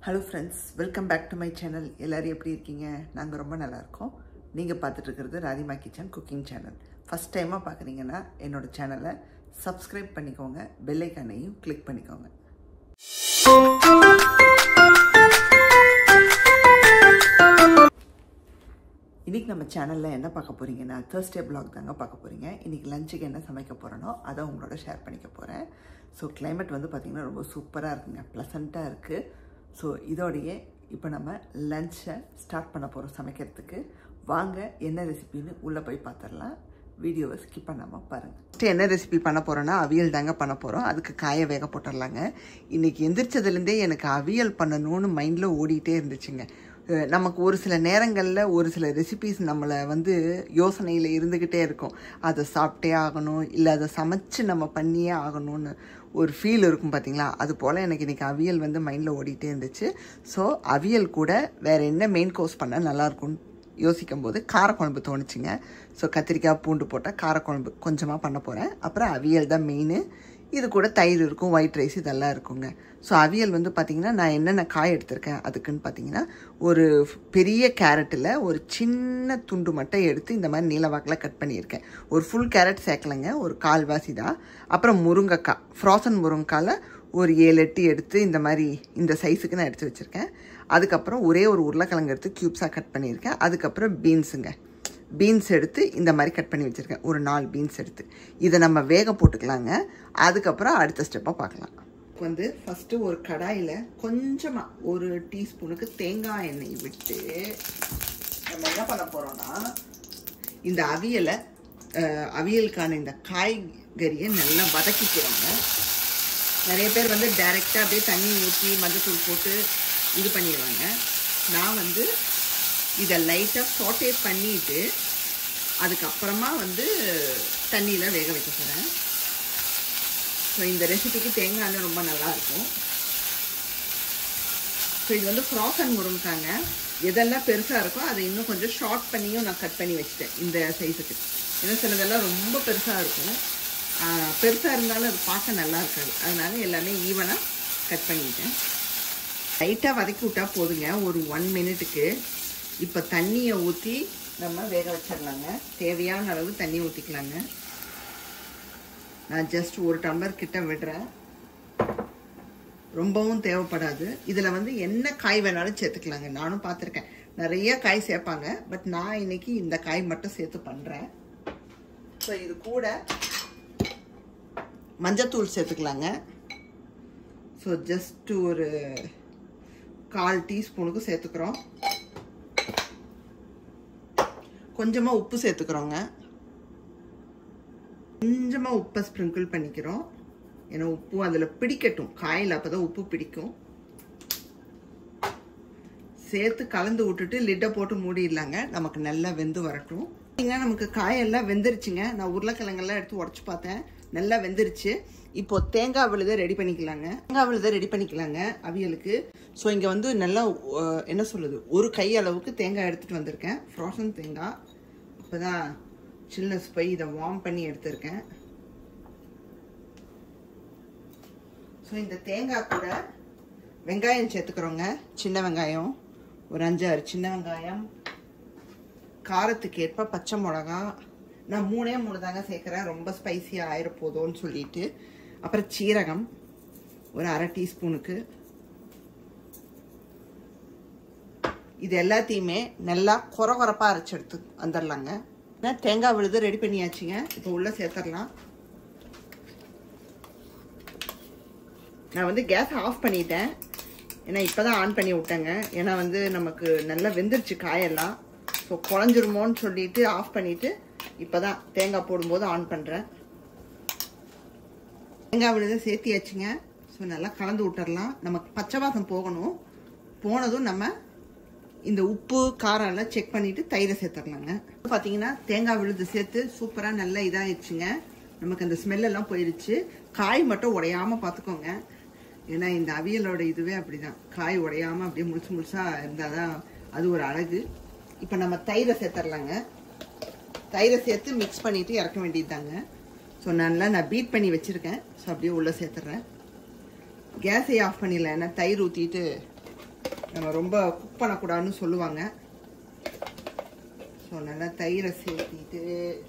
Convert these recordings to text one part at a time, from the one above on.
hello friends welcome back to my channel எல்லோரும் எப்படி இருக்கீங்க நாங்கள் ரொம்ப நல்லா இருக்கோம் நீங்கள் பார்த்துட்டு இருக்கிறது Radhima kitchen cooking channel first டைமாக பார்க்குறீங்கன்னா என்னோட சேனலை சப்ஸ்கிரைப் பண்ணிக்கோங்க பெல்லைக்கானையும் கிளிக் பண்ணிக்கோங்க இன்றைக்கி நம்ம சேனலில் என்ன பார்க்க போகிறீங்கன்னா தேர்ஸ்டே பிளாக் தாங்க பார்க்க போகிறீங்க இன்றைக்கி லஞ்சுக்கு என்ன சமைக்க போகிறேனோ அதை உங்களோட ஷேர் பண்ணிக்க போகிறேன் ஸோ கிளைமேட் வந்து பார்த்திங்கன்னா ரொம்ப சூப்பராக இருக்குங்க ப்ளசண்ட்டாக இருக்குது ஸோ இதோடையே இப்போ நம்ம லஞ்சை ஸ்டார்ட் பண்ண போகிறோம் சமைக்கிறதுக்கு வாங்க என்ன ரெசிபின்னு உள்ளே போய் பார்த்துடலாம் வீடியோவை ஸ்கிப் பண்ணாமல் பாருங்கள் ஃபஸ்ட்டு என்ன ரெசிபி பண்ண போகிறோன்னா அவியல் தாங்க பண்ண போகிறோம் அதுக்கு காய வேக போட்டுடலாங்க இன்றைக்கி எந்திரிச்சதுலேருந்தே எனக்கு அவியல் பண்ணணும்னு மைண்டில் ஓடிட்டே இருந்துச்சுங்க அஹ் நமக்கு ஒரு சில நேரங்களில் ஒரு சில ரெசிபிஸ் நம்மளை வந்து யோசனையில் இருந்துக்கிட்டே இருக்கும் அதை சாப்பிட்டே ஆகணும் இல்லை அதை சமைச்சு நம்ம பண்ணியே ஆகணும்னு ஒரு ஃபீல் இருக்கும் பார்த்தீங்களா அது போல் எனக்கு இன்றைக்கி அவியல் வந்து மைண்டில் ஓடிட்டே இருந்துச்சு ஸோ அவியல் கூட வேறு என்ன மெயின் கோர்ஸ் பண்ணால் நல்லாயிருக்கும்னு யோசிக்கும் போது காரக்குழம்பு தோணுச்சுங்க ஸோ கத்திரிக்காய் பூண்டு போட்டால் காரக்குழம்பு கொஞ்சமாக பண்ண போகிறேன் அப்புறம் அவியல் தான் மெயின் இது கூட தயிர் இருக்கும் ஒயிட் ரைஸ் இதெல்லாம் இருக்குங்க ஸோ அவியல் வந்து பார்த்திங்கன்னா நான் என்னென்ன காய் எடுத்திருக்கேன் அதுக்குன்னு பார்த்தீங்கன்னா ஒரு பெரிய கேரட்டில் ஒரு சின்ன துண்டு மட்டும் எடுத்து இந்த மாதிரி நீளவாக்கில் கட் பண்ணியிருக்கேன் ஒரு ஃபுல் கேரட் சேர்க்கலைங்க ஒரு கால்வாசி தான் அப்புறம் முருங்கைக்காய் ஃப்ராசன் முருங்கைக்காயில் ஒரு ஏழு எட்டு எடுத்து இந்த மாதிரி இந்த சைஸுக்கு நான் எடுத்து வச்சுருக்கேன் அதுக்கப்புறம் ஒரே ஒரு உருளைக்கிழங்கு எடுத்து க்யூப்ஸாக கட் பண்ணியிருக்கேன் அதுக்கப்புறம் பீன்ஸுங்க பீன்ஸ் எடுத்து இந்த மாதிரி கட் பண்ணி வச்சுருக்கேன் ஒரு நாலு பீன்ஸ் எடுத்து இதை நம்ம வேக போட்டுக்கலாங்க அதுக்கப்புறம் அடுத்த ஸ்டெப்பாக பார்க்கலாம் வந்து ஃபஸ்ட்டு ஒரு கடாயில் கொஞ்சமாக ஒரு டீஸ்பூனுக்கு தேங்காய் எண்ணெய் விட்டு நம்ம என்ன பண்ண போகிறோம்னா இந்த அவியலை அஹ், அவியலுக்கான இந்த காய்கறியை நல்லா வதக்கிக்கிறோங்க நிறைய பேர் வந்து டைரெக்டாக அப்படியே தண்ணி ஊற்றி மஞ்சத்தூள் போட்டு இது பண்ணிடுவாங்க நான் வந்து இதை லைட்டாக சாட்டே பண்ணிட்டு அதுக்கப்புறமா வந்து தண்ணியில் வேக வைக்க போகிறேன் ஸோ இந்த ரெசிபிக்கு தேங்காய் எண்ணெய் ரொம்ப நல்லாயிருக்கும் ஸோ இது வந்து ஃப்ராசன் முருங்காங்க எதெல்லாம் பெருசாக இருக்கோ அதை இன்னும் கொஞ்சம் ஷார்ட் பண்ணியும் நான் கட் பண்ணி வச்சுட்டேன் இந்த சைஸுக்கு ஏன்னா சிலதெல்லாம் ரொம்ப பெருசாக இருக்கும் பெருசாக இருந்தாலும் அது பார்க்க நல்லா இருக்காது அதனால எல்லாமே ஈவனாக கட் பண்ணிட்டேன் லைட்டாக வதக்கி விட்டால் போதுங்க ஒரு ஒன் மினிட்டுக்கு இப்போ தண்ணியை ஊற்றி நம்ம வேக வச்சிடலாங்க தேவையான அளவு தண்ணி ஊற்றிக்கலாங்க நான் ஜஸ்ட் ஒரு டம்ளர் கிட்ட விடுறேன் ரொம்பவும் தேவைப்படாது இதில் வந்து என்ன காய் வேணாலும் சேர்த்துக்கலாங்க நானும் பார்த்துருக்கேன் நிறைய காய் சேர்ப்பாங்க பட் நான் இன்னைக்கு இந்த காய் மட்டும் சேர்த்து பண்ணுறேன் ஸோ இது கூட மஞ்சத்தூள் சேர்த்துக்கலாங்க ஸோ ஜஸ்ட் ஒரு கால் டீஸ்பூனுக்கு சேர்த்துக்கிறோம் கொஞ்சமாக உப்பு சேர்த்துக்கிறோங்க கொஞ்சமாக உப்பை ஸ்ப்ரிங்கிள் பண்ணிக்கிறோம் ஏன்னா உப்பு அதில் பிடிக்கட்டும் காயில் அப்போ தான் உப்பு பிடிக்கும் சேர்த்து கலந்து விட்டுட்டு லிட்டை போட்டு மூடிடலாங்க நமக்கு நல்லா வெந்து வரட்டும் பார்த்தீங்கன்னா நமக்கு காயெல்லாம் வெந்துருச்சுங்க நான் உருளைக்கிழங்கெல்லாம் எடுத்து உடச்சி பார்த்தேன் நல்லா வெந்துருச்சு இப்போ தேங்காய் விழுதை ரெடி பண்ணிக்கலாங்க தேங்காய் விழுதை ரெடி பண்ணிக்கலாங்க அவியலுக்கு ஸோ இங்கே வந்து நல்லா அஹ், என்ன சொல்லுது ஒரு கை அளவுக்கு தேங்காய் எடுத்துகிட்டு வந்திருக்கேன் ஃப்ரோசன் தேங்காய் இப்போ தான் சில்னஸ் போய் இதை வார்ம் பண்ணி எடுத்திருக்கேன் ஸோ இந்த தேங்காய் கூட வெங்காயம் சேர்த்துக்கிறோங்க சின்ன வெங்காயம் ஒரு அஞ்சாறு சின்ன வெங்காயம் காரத்துக்கு ஏற்ப பச்சை மிளகா நான் மூணே மூணு தாங்க சேர்க்குறேன் ரொம்ப ஸ்பைசியாக ஆயிர போதோன்னு சொல்லிட்டு அப்புறம் சீரகம் ஒரு அரை டீஸ்பூனுக்கு இது எல்லாத்தையுமே நல்லா குறை குறைப்பாக அரைச்சி எடுத்து வந்துடலாங்க ஏன்னா தேங்காய் விழுது ரெடி பண்ணியாச்சுங்க இப்போ உள்ளே சேர்த்துடலாம் நான் வந்து கேஸ் ஆஃப் பண்ணிட்டேன் ஏன்னா இப்போ தான் ஆன் பண்ணி விட்டேங்க ஏன்னா வந்து நமக்கு நல்லா வெந்துருச்சு காயெல்லாம் ஸோ குழஞ்சிருமோன்னு சொல்லிட்டு ஆஃப் பண்ணிவிட்டு இப்போ தான் தேங்காய் போடும்போது ஆன் பண்ணுறேன் தேங்காய் விழுத சேர்த்தியாச்சுங்க ஸோ நல்லா கலந்து விட்டுறலாம் நமக்கு பச்சை வாசம் போகணும் போனதும் நம்ம இந்த உப்பு காரம் எல்லாம் செக் பண்ணிவிட்டு தயிரை சேர்த்துடலாங்க பார்த்தீங்கன்னா தேங்காய் விழுது சேர்த்து சூப்பராக நல்லா இதாகிடுச்சுங்க நமக்கு அந்த ஸ்மெல் எல்லாம் போயிடுச்சு காய் மட்டும் உடையாம பார்த்துக்கோங்க ஏன்னா இந்த அவியலோட இதுவே அப்படிதான் காய் உடையாம அப்படியே முழுசு முழுசா இருந்தால் தான் அது ஒரு அழகு இப்போ நம்ம தயிரை சேர்த்துடலாங்க தயிரை சேர்த்து மிக்ஸ் பண்ணிட்டு இறக்க வேண்டியதுதாங்க ஸோ நல்லா நான் பீட் பண்ணி வச்சுருக்கேன் ஸோ அப்படியே உள்ளே சேர்த்துட்றேன் கேஸை ஆஃப் பண்ணிடலாம் ஏன்னா தயிர் ஊற்றிட்டு நம்ம ரொம்ப குக் பண்ணக்கூடாதுன்னு சொல்லுவாங்க ஸோ நல்லா தயிரை சேர்த்திட்டு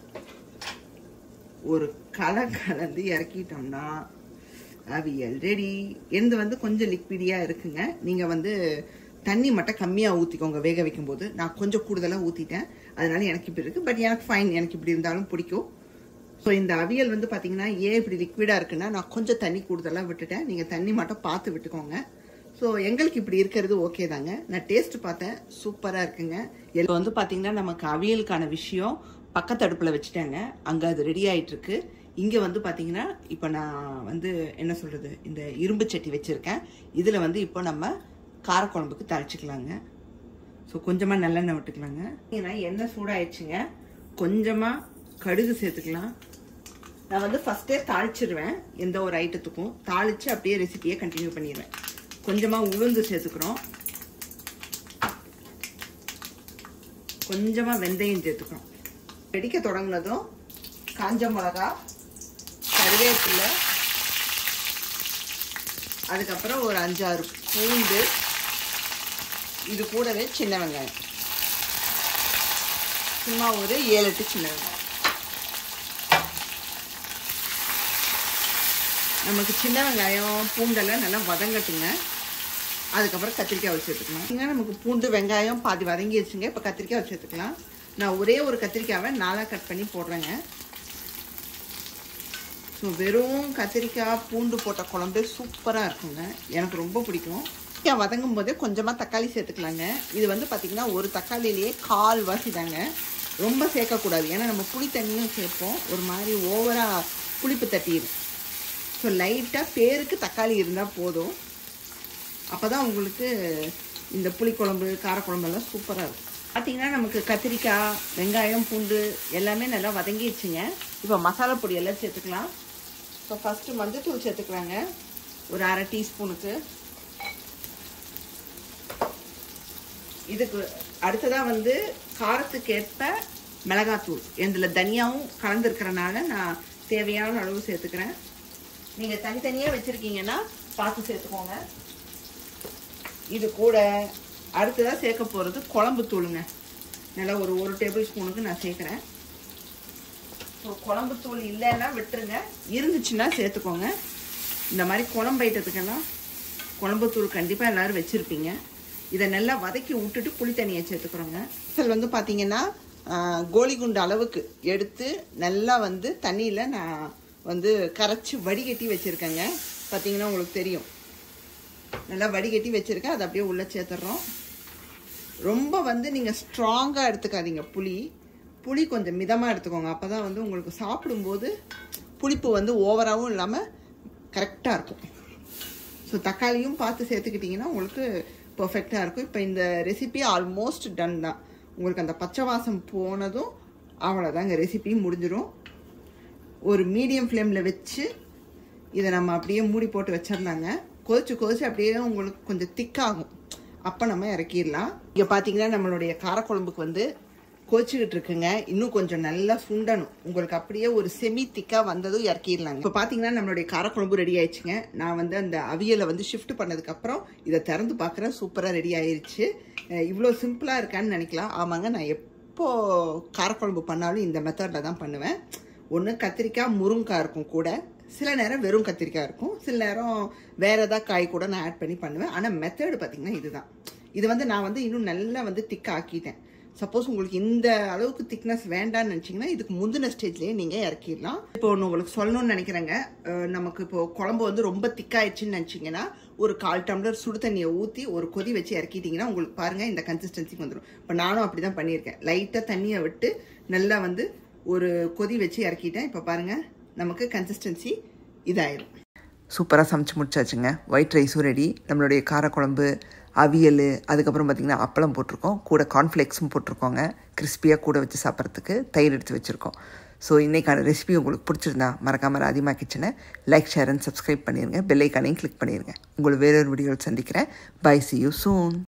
ஒரு கலை கலந்து இறக்கிட்டோம்னா அவியல் ரெடி எந்த வந்து கொஞ்சம் லிக்விடியாக இருக்குங்க நீங்கள் வந்து தண்ணி மட்டும் கம்மியாக ஊற்றிக்கோங்க வேக வைக்கும்போது நான் கொஞ்சம் கூடுதலாக ஊற்றிட்டேன் அதனால எனக்கு இப்படி இருக்குது பட் எனக்கு ஃபைன் எனக்கு இப்படி இருந்தாலும் பிடிக்கும் ஸோ இந்த அவியல் வந்து பார்த்தீங்கன்னா ஏன் இப்படி லிக்விடாக இருக்குன்னா நான் கொஞ்சம் தண்ணி கூடுதலாக விட்டுட்டேன் நீங்கள் தண்ணி மட்டும் பார்த்து விட்டுக்கோங்க ஸோ எங்களுக்கு இப்படி இருக்கிறது ஓகே தாங்க நான் டேஸ்ட் பார்த்தேன் சூப்பராக இருக்குங்க இப்போ வந்து பார்த்தீங்கன்னா நமக்கு அவியலுக்கான விஷயம் பக்கத்து அடுப்பில் வச்சுட்டாங்க அங்கே அது ரெடி ஆயிட்டு இருக்கு இங்கே வந்து பார்த்தீங்கன்னா இப்போ நான் வந்து என்ன சொல்கிறது இந்த இரும்பு சட்டி வச்சுருக்கேன் இதில் வந்து இப்போ நம்ம காரக்குழம்புக்கு தாளிச்சிக்கலாங்க ஸோ கொஞ்சமாக நல்லெண்ணெய் விட்டுக்கலாங்க ஏன்னா எண்ணெய் சூடாயிடுச்சுங்க கொஞ்சமாக கடுகு சேர்த்துக்கலாம் நான் வந்து ஃபஸ்ட்டே தாளிச்சிருவேன் எந்த ஒரு ஐட்டத்துக்கும் தாளித்து அப்படியே ரெசிபியை கண்டினியூ பண்ணிடுவேன் கொஞ்சமாக உளுந்து சேர்த்துக்கிறோம் கொஞ்சமாக வெந்தயம் சேர்த்துக்கிறோம் வெடிக்க தொடங்கினதும் காஞ்ச மிளகா கருவேப்பிலை அதுக்கப்புறம் ஒரு அஞ்சாறு பூண்டு இது கூடவே சின்ன வெங்காயம் சும்மா ஒரு ஏழு எட்டு சின்ன வெங்காயம் நமக்கு சின்ன வெங்காயம் பூண்டெல்லாம் நல்லா வதங்கட்டுங்க அதுக்கப்புறம் கத்திரிக்காய் வச்சு எடுத்துக்கலாம் இங்கே நமக்கு பூண்டு வெங்காயம் பாதி வதங்கிடுச்சுங்க இப்போ கத்திரிக்காய் வச்சு எடுத்துக்கலாம் நான் ஒரே ஒரு கத்திரிக்காவை நாளாக கட் பண்ணி போடுறேங்க ஸோ வெறும் கத்திரிக்காய் பூண்டு போட்ட குழம்பு சூப்பராக இருக்குங்க எனக்கு ரொம்ப பிடிக்கும் கத்திரிக்காய் வதங்கும் போதே கொஞ்சமாக தக்காளி சேர்த்துக்கலாங்க இது வந்து பார்த்திங்கன்னா ஒரு தக்காளிலேயே கால் வாசி தாங்க ரொம்ப சேர்க்கக்கூடாது ஏன்னா நம்ம புளி தண்ணியும் சேர்ப்போம் ஒரு மாதிரி ஓவராக புளிப்பு தட்டிடும் ஸோ லைட்டாக பேருக்கு தக்காளி இருந்தால் போதும் அப்போ தான் உங்களுக்கு இந்த புளிக்குழம்பு காரக்குழம்பெல்லாம் சூப்பராக இருக்கும் பார்த்தீங்கன்னா நமக்கு கத்திரிக்காய் வெங்காயம் பூண்டு எல்லாமே நல்லா வதங்கிடுச்சுங்க இப்போ மசாலா பொடி எல்லாம் சேர்த்துக்கலாம் ஸோ ஃபஸ்ட்டு மஞ்சத்தூள் சேர்த்துக்கலாங்க ஒரு அரை டீஸ்பூனுக்கு இதுக்கு அடுத்ததாக வந்து காரத்துக்கு ஏற்ப மிளகாத்தூள் இதில் தனியாகவும் கலந்துருக்கிறனால நான் தேவையான அளவு சேர்த்துக்கிறேன் நீங்கள் தனித்தனியாக வச்சுருக்கீங்கன்னா பார்த்து சேர்த்துக்கோங்க இது கூட அடுத்ததாக சேர்க்க போகிறது குழம்பு தூளுங்க நல்லா ஒரு ஒரு டேபிள் ஸ்பூனுக்கு நான் சேர்க்குறேன் ஸோ குழம்பு தூள் இல்லைன்னா விட்டுருங்க இருந்துச்சுன்னா சேர்த்துக்கோங்க இந்த மாதிரி குழம்பு ஐட்டத்துக்கெல்லாம் குழம்பு தூள் கண்டிப்பாக எல்லோரும் வச்சுருப்பீங்க இதை நல்லா வதக்கி விட்டுட்டு புளி தண்ணியை சேர்த்துக்கிறோங்க இதில் வந்து பார்த்தீங்கன்னா கோலி குண்டு அளவுக்கு எடுத்து நல்லா வந்து தண்ணியில் நான் வந்து கரைச்சி வடிகட்டி வச்சுருக்கேங்க பார்த்தீங்கன்னா உங்களுக்கு தெரியும் நல்லா வடிகட்டி வச்சுருக்கேன் அதை அப்படியே உள்ளே சேர்த்துட்றோம் ரொம்ப வந்து நீங்கள் ஸ்ட்ராங்காக எடுத்துக்காதீங்க புளி புளி கொஞ்சம் மிதமாக எடுத்துக்கோங்க அப்போ தான் வந்து உங்களுக்கு சாப்பிடும்போது புளிப்பு வந்து ஓவராகவும் இல்லாமல் கரெக்டாக இருக்கும் ஸோ தக்காளியும் பார்த்து சேர்த்துக்கிட்டிங்கன்னா உங்களுக்கு பர்ஃபெக்டாக இருக்கும் இப்போ இந்த ரெசிபி ஆல்மோஸ்ட் டன் தான் உங்களுக்கு அந்த பச்சை வாசம் போனதும் அவ்வளோதாங்க ரெசிபி முடிஞ்சிடும் ஒரு மீடியம் ஃப்ளேமில் வச்சு இதை நம்ம அப்படியே மூடி போட்டு வச்சிடலாங்க கொதிச்சு கொதிச்சு அப்படியே உங்களுக்கு கொஞ்சம் திக்காகும் அப்போ நம்ம இறக்கிடலாம் இங்கே பார்த்தீங்கன்னா நம்மளுடைய காரக்குழம்புக்கு வந்து கொதிச்சுக்கிட்டு இருக்குங்க இன்னும் கொஞ்சம் நல்லா சுண்டணும் உங்களுக்கு அப்படியே ஒரு செமி திக்காக வந்ததும் இறக்கிடலாங்க இப்போ பார்த்தீங்கன்னா நம்மளுடைய காரக்குழம்பு ரெடி ஆயிடுச்சுங்க நான் வந்து அந்த அவியலை வந்து ஷிஃப்ட் பண்ணதுக்கப்புறம் இதை திறந்து பார்க்குறேன் சூப்பராக ரெடி ஆயிடுச்சு இவ்வளோ சிம்பிளாக இருக்கான்னு நினைக்கலாம் ஆமாங்க நான் எப்போ காரக்குழம்பு பண்ணாலும் இந்த மெத்தடில் தான் பண்ணுவேன் ஒன்று கத்திரிக்காய் முருங்காய் இருக்கும் கூட சில நேரம் வெறும் கத்திரிக்காய் இருக்கும் சில நேரம் வேற ஏதாவது காய் கூட நான் ஆட் பண்ணி பண்ணுவேன் ஆனால் மெத்தடு பார்த்தீங்கன்னா இதுதான் இது வந்து நான் வந்து இன்னும் நல்லா வந்து திக்காக ஆக்கிட்டேன் சப்போஸ் உங்களுக்கு இந்த அளவுக்கு திக்னஸ் வேண்டாம்னு நினச்சிங்கன்னா இதுக்கு முந்தின ஸ்டேஜ்லேயே நீங்கள் இறக்கிடலாம் இப்போ ஒன்று உங்களுக்கு சொல்லணும்னு நினைக்கிறேங்க நமக்கு இப்போ குழம்பு வந்து ரொம்ப திக்காயிடுச்சுன்னு நினச்சிங்கன்னா ஒரு கால் டம்ளர் சுடு தண்ணியை ஊற்றி ஒரு கொதி வச்சு இறக்கிட்டிங்கன்னா உங்களுக்கு பாருங்கள் இந்த கன்சிஸ்டன்சிக்கு வந்துடும் இப்போ நானும் அப்படி தான் பண்ணியிருக்கேன் லைட்டாக தண்ணியை விட்டு நல்லா வந்து ஒரு கொதி வச்சு இறக்கிட்டேன் இப்போ பாருங்கள் நமக்கு கன்சிஸ்டன்சி இதாயிரும் சூப்பராக சமைச்சு முடிச்சாச்சுங்க ஒயிட் ரைஸும் ரெடி நம்மளுடைய காரக்குழம்பு அவியல் அதுக்கப்புறம் பார்த்திங்கன்னா அப்பளம் போட்டிருக்கோம் கூட கார்ன்ஃப்ளேக்ஸும் போட்டிருக்கோங்க கிறிஸ்பியாக கூட வச்சு சாப்பிட்றதுக்கு தயிர் எடுத்து வச்சுருக்கோம் ஸோ இன்றைக்கான ரெசிபி உங்களுக்கு பிடிச்சிருந்தா மறக்காமல் அதிகமாக கிச்சனை லைக் ஷேர் அண்ட் சப்ஸ்கிரைப் பண்ணிடுங்க பெல்லைக்கானையும் கிளிக் பண்ணிடுங்க உங்களை வேறொரு வீடியோவில் சந்திக்கிறேன் பை சி யூ சூன்